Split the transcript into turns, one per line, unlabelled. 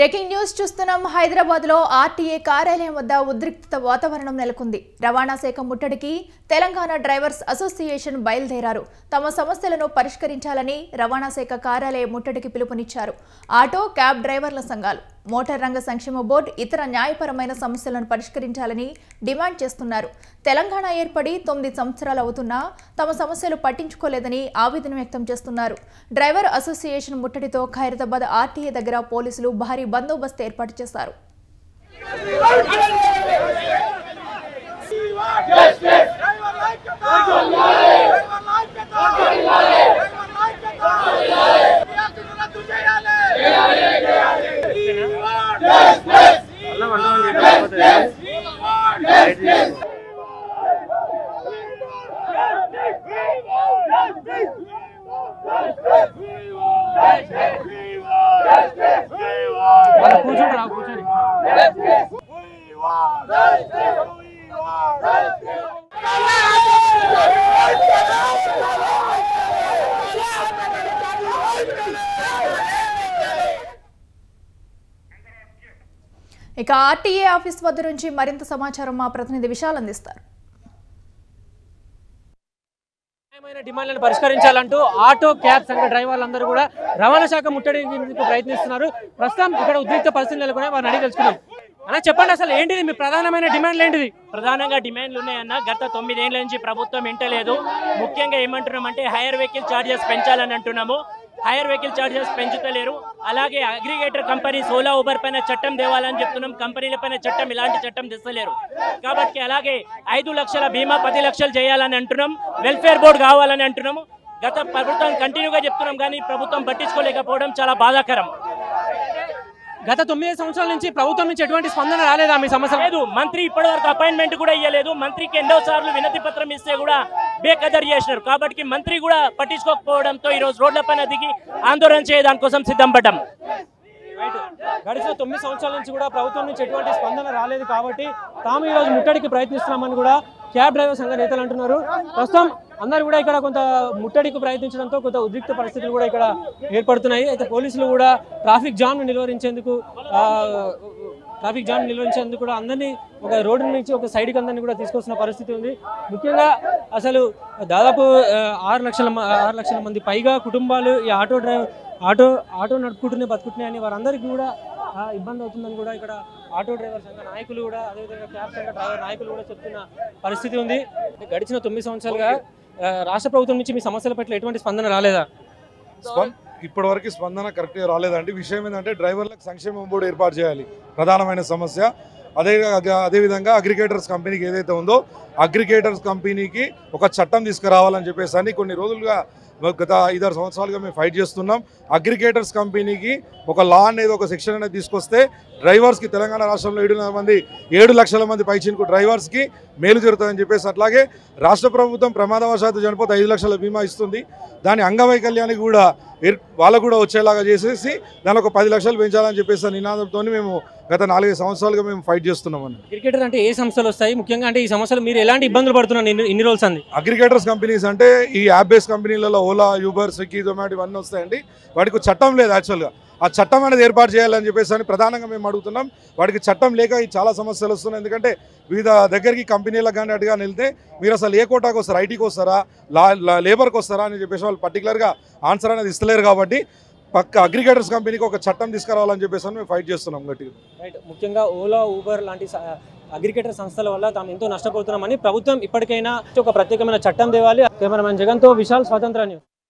breaking news చూస్తున్నాం హైదరాబాద్ లో RTA కార్యాలయం వద్ద ఉద్రిక్తత వాతావరణం నెలకొంది రవాణా శాఖ ముట్టడికి తెలంగాణ డ్రైవర్స్ అసోసియేషన్ బయలుదేరారు తమ సమస్యలను పరిష్కరించాలని రవాణా శాఖ కార్యాలయ ముట్టడికి పిలుపునిచ్చారు ఆటో క్యాబ్ డ్రైవర్ల సంఘాలు మోటార్ రంగ సంక్షేమ బోర్డు ఇతర న్యాయపరమైన సమస్యలను పరిష్కరించాలని డిమాండ్ చేస్తున్నారు తెలంగాణ ఏర్పడి తొమ్మిది సంవత్సరాలు అవుతున్నా తమ సమస్యలు పట్టించుకోలేదని ఆవేదన వ్యక్తం చేస్తున్నారు డ్రైవర్ అసోసియేషన్ ముట్టడితో ఖైరతాబాద్ ఆర్టీఏ దగ్గర పోలీసులు భారీ బందోబస్తు ఏర్పాటు చేశారు
వాళ్ళు కూర్చుంటారా కూర్చొని
ఇక ఆర్టీఏ ఆఫీస్ వద్ద నుంచి మరింత సమాచారం మా ప్రతినిధి విశాల్ అందిస్తారు
న్యాయమైన డిమాండ్లను పరిష్కరించాలంటూ ఆటో క్యాబ్ సంఘ డ్రైవర్లందరూ కూడా రవాణా శాఖ ముట్టడించేందుకు ప్రయత్నిస్తున్నారు ప్రస్తుతం ఇక్కడ ఉద్రిక్త పరిస్థితులు నెలకొని వారిని అడిగి తెలుసుకుందాం అన్న చెప్పండి అసలు ఏంటిది మీ ప్రధానమైన డిమాండ్లు ఏంటిది
ప్రధానంగా డిమాండ్లు ఉన్నాయన్న గత తొమ్మిదేళ్ల నుంచి ప్రభుత్వం వింటలేదు ముఖ్యంగా ఏమంటున్నామంటే హైయర్ వెహికల్ ఛార్జెస్ పెంచాలని అంటున్నాము హైయర్ వెహికల్ ఛార్జెస్ పెంచుతలేరు అలాగే అగ్రిగేటర్ కంపెనీస్ ఓలా ఊబర్ పైన చట్టం తేవాలని చెప్తున్నాం కంపెనీల పైన చట్టం ఇలాంటి చట్టం తెస్తలేరు కాబట్టి అలాగే ఐదు లక్షల బీమా పది లక్షలు చేయాలని అంటున్నాం వెల్ఫేర్ బోర్డు కావాలని అంటున్నాము గత ప్రభుత్వం కంటిన్యూగా చెప్తున్నాం కానీ ప్రభుత్వం పట్టించుకోలేకపోవడం చాలా బాధాకరం
గత తొమ్మిది సంవత్సరాల నుంచి ప్రభుత్వం నుంచి ఎటువంటి స్పందన రాలేదా మీ సమస్య
లేదు మంత్రి ఇప్పటివరకు అపాయింట్మెంట్ కూడా ఇవ్వలేదు మంత్రికి ఎన్నో సార్లు వినతి పత్రం ఇస్తే కూడా బేఖదర్ చేసినారు కాబట్టి మంత్రి కూడా పట్టించుకోకపోవడంతో ఈ రోజు రోడ్ల పైన దిగి ఆందోళన చేయడానికి కోసం సిద్ధం పడ్డాం
గడిచిన తొమ్మిది సంవత్సరాల నుంచి కూడా ప్రభుత్వం నుంచి ఎటువంటి స్పందన రాలేదు కాబట్టి తాము ఈ రోజు ముట్టడికి ప్రయత్నిస్తున్నామని కూడా క్యాబ్ డ్రైవర్ సంఘ నేతలు అంటున్నారు ప్రస్తుతం అందరూ కూడా ఇక్కడ కొంత ముట్టడికి ప్రయత్నించడంతో కొంత ఉద్రిక్త పరిస్థితులు కూడా ఇక్కడ ఏర్పడుతున్నాయి అయితే పోలీసులు కూడా ట్రాఫిక్ జామ్ నిలువరించేందుకు ఆ, ట్రాఫిక్ జామ్ నిలువరించేందుకు కూడా అందరినీ ఒక రోడ్డు నుంచి ఒక సైడ్కి అందరినీ కూడా తీసుకొస్తున్న పరిస్థితి ఉంది ముఖ్యంగా అసలు దాదాపు ఆ, ఆరు లక్షల మ- ఆరు లక్షల మంది పైగా కుటుంబాలు ఈ ఆటో డ్రైవర్ ఆటో ఆటో నడుపుకుంటూనే బతుకుంటున్నాయని వారందరికీ కూడా ఆ, ఇబ్బంది అవుతుందని కూడా ఇక్కడ ఆటో డ్రైవర్ సంఘ నాయకులు కూడా అదేవిధంగా క్యాబ్ సంఘ డ్రైవర్ నాయకులు కూడా చెప్తున్న పరిస్థితి ఉంది గడిచిన తొమ్మిది సంవత్సరాలుగా ఆ, రాష్ట్ర ప్రభుత్వం నుంచి మీ సమస్యల పట్ల ఎటువంటి స్పందన రాలేదా
స్పం- ఇప్పటివరకు స్పందన కరెక్ట్గా రాలేదండి విషయం ఏంటంటే డ్రైవర్లకు సంక్షేమ బోర్డు ఏర్పాటు చేయాలి ప్రధానమైన సమస్య అదే అదేవిధంగా అగ్రిగేటర్స్ కంపెనీకి ఏదైతే ఉందో అగ్రిగేటర్స్ కంపెనీకి ఒక చట్టం తీసుకురావాలని చెప్పేసి అని కొన్ని రోజులుగా గత ఐదారు సంవత్సరాలుగా మేము ఫైట్ చేస్తున్నాం అగ్రిగేటర్స్ కంపెనీకి ఒక లా అనేది ఒక సెక్షన్ అనేది తీసుకొస్తే డ్రైవర్స్కి తెలంగాణ రాష్ట్రంలో ఏడున్నర మంది ఏడు లక్షల మంది పైచినుకు డ్రైవర్స్కి మేలు జరుగుతుందని చెప్పేసి అట్లాగే రాష్ట్ర ప్రభుత్వం ప్రమాదవశాత్తు చనిపోతే ఐదు లక్షల బీమా ఇస్తుంది దాని అంగవైకల్యానికి కూడా ఏర్- వాళ్ళకు కూడా వచ్చేలాగా చేసేసి దాని ఒక పది లక్షలు పెంచాలని చెప్పేసి ఆ నినాదంతో మేము గత నాలుగైదు సంవత్సరాలుగా మేము ఫైట్ చేస్తున్నామని
క్రికెటర్ అంటే ఏ సంస్థలు వస్తాయి ముఖ్యంగా అంటే ఈ సమస్యలు మీరు ఎలాంటి ఇబ్బందులు పడుతున్నారు ఇన్ని ఇన్ని రోజులు అంది
అగ్రిగేటర్స్ కంపెనీస్ అంటే ఈ యాప్ బేస్ కంపెనీలలో ఓలా యూబర్ స్విగ్గీ జొమాటో ఇవన్నీ వస్తాయండి వాటికి ఒక చట్టం లేదు యాక్చువల్గా ఆ చట్టం అనేది ఏర్పాటు చేయాలని చెప్పేసి అని ప్రధానంగా మేము అడుగుతున్నాం వాటికి చట్టం లేక ఈ చాలా సమస్యలు వస్తున్నాయి ఎందుకంటే వివిధ దగ్గరికి కంపెనీలకు కానీ అటుగా వెళ్తే మీరు అసలు ఏ కోటాకు వస్తారా ఐటీకి వస్తారా లా లా- లేబర్కి వస్తారా అని చెప్పేసి వాళ్ళు పర్టికులర్గా ఆన్సర్ అనేది ఇస్తలేరు కాబట్టి పక్క అగ్రిగేటర్స్ కంపెనీకి ఒక చట్టం తీసుకురావాలని చెప్పేసి అని మేము ఫైట్ చేస్తున్నాం గట్టిగా
రైట్ ముఖ్యంగా ఓలా ఊబర్ లాంటి స- అగ్రిగేటర్ సంస్థల వల్ల తాము ఎంతో నష్టపోతున్నామని ప్రభుత్వం ఇప్పటికైనా ఒక ప్రత్యేకమైన చట్టం తేవాలి కెమెరామెన్ జగన్తో విశాల్ స్వాతంత్ర న్యూస్